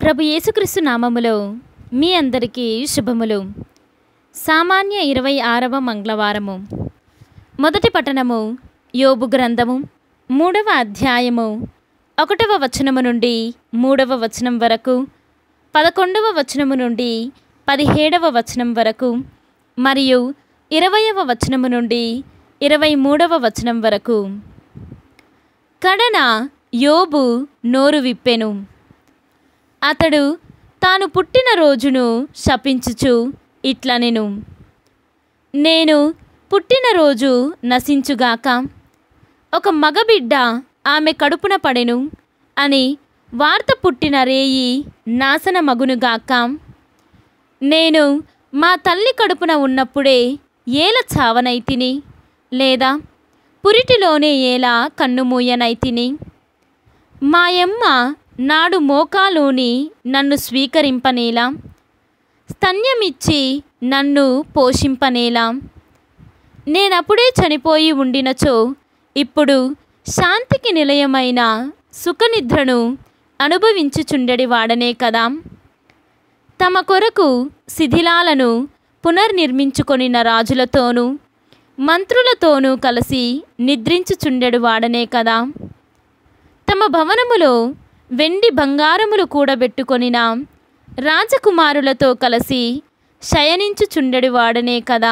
ప్రభు యేసుక్రీస్తు నామములో మీ అందరికీ శుభములు సామాన్య ఇరవై ఆరవ మంగళవారము మొదటి పట్టణము యోబు గ్రంథము మూడవ అధ్యాయము ఒకటవ వచనము నుండి మూడవ వచనం వరకు పదకొండవ వచనము నుండి పదిహేడవ వచనం వరకు మరియు ఇరవయవ వచనము నుండి ఇరవై మూడవ వచనం వరకు కడన యోబు నోరు విప్పెను అతడు తాను పుట్టిన రోజును శపించుచు ఇట్లనెను నేను పుట్టినరోజు నశించుగాక ఒక మగబిడ్డ ఆమె కడుపున పడెను అని వార్త పుట్టిన రేయి నాశనమగునుగాక నేను మా తల్లి కడుపున ఉన్నప్పుడే ఏల చావనైతిని లేదా పురిటిలోనే ఏలా కన్నుమూయనైతిని మాయమ్మ నాడు మోకాలోని నన్ను స్వీకరింపనేలా స్తన్యమిచ్చి నన్ను పోషింపనేలా నేనప్పుడే చనిపోయి ఉండినచో ఇప్పుడు శాంతికి నిలయమైన సుఖనిద్రను అనుభవించుచుండెడి వాడనే కదా తమ కొరకు శిథిలాలను పునర్నిర్మించుకొనిన రాజులతోనూ మంత్రులతోనూ కలిసి నిద్రించుచుండెడు వాడనే కదా తమ భవనములో వెండి బంగారములు కూడబెట్టుకొనిన రాజకుమారులతో కలిసి శయనించుచుండెడు వాడనే కదా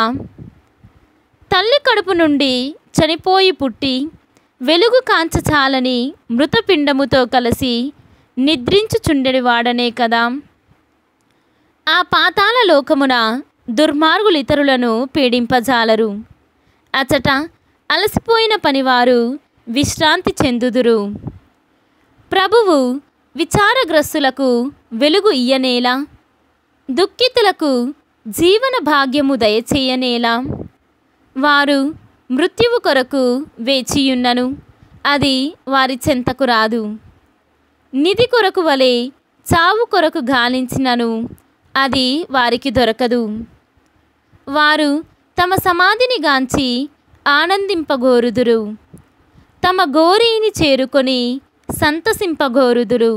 తల్లి కడుపు నుండి చనిపోయి పుట్టి వెలుగు కాంచచాలని మృతపిండముతో కలిసి నిద్రించుచుండెడి వాడనే కదా ఆ పాతాల లోకమున దుర్మార్గులు ఇతరులను పీడింపజాలరు అచట అలసిపోయిన పనివారు విశ్రాంతి చెందుదురు ప్రభువు విచారగ్రస్తులకు వెలుగు ఇయ్యనేలా దుఃఖితులకు జీవన భాగ్యము దయచేయనేలా వారు మృత్యువు కొరకు వేచియున్నను అది వారి చెంతకు రాదు నిధి కొరకు వలె చావు కొరకు గాలించినను అది వారికి దొరకదు వారు తమ సమాధిని గాంచి ఆనందింపగోరుదురు తమ గోరీని చేరుకొని సంతసింపగోరుదురు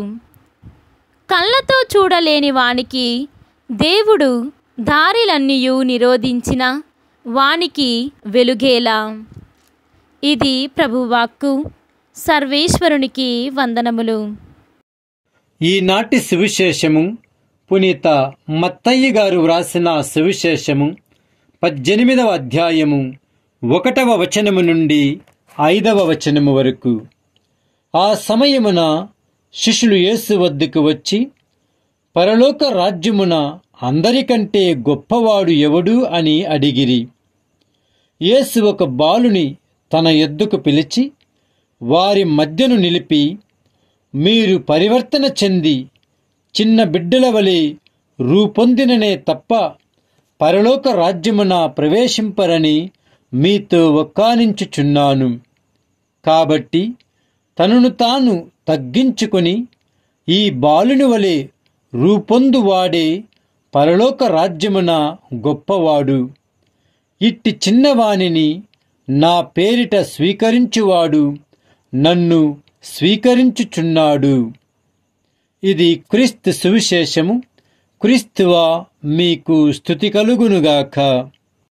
కళ్ళతో చూడలేని వానికి దేవుడు దారిలన్నీయు నిరోధించిన వానికి వెలుగేలా ఇది ప్రభువాక్కు సర్వేశ్వరునికి వందనములు ఈనాటి సువిశేషము పునీత మత్తయ్య గారు వ్రాసిన సువిశేషము పద్దెనిమిదవ అధ్యాయము ఒకటవ వచనము నుండి ఐదవ వచనము వరకు ఆ సమయమున శిష్యులు యేసు వద్దకు వచ్చి పరలోక రాజ్యమున అందరికంటే గొప్పవాడు ఎవడు అని అడిగిరి యేసు ఒక బాలుని తన ఎద్దుకు పిలిచి వారి మధ్యను నిలిపి మీరు పరివర్తన చెంది చిన్న బిడ్డల వలె రూపొందిననే తప్ప పరలోక రాజ్యమున ప్రవేశింపరని మీతో ఒక్కానించుచున్నాను కాబట్టి తనను తాను తగ్గించుకొని ఈ బాలుని వలె రూపొందువాడే పరలోక రాజ్యమున గొప్పవాడు ఇట్టి చిన్నవానిని నా పేరిట స్వీకరించువాడు నన్ను స్వీకరించుచున్నాడు ఇది క్రీస్తు సువిశేషము క్రీస్తువా మీకు స్థుతి కలుగునుగాక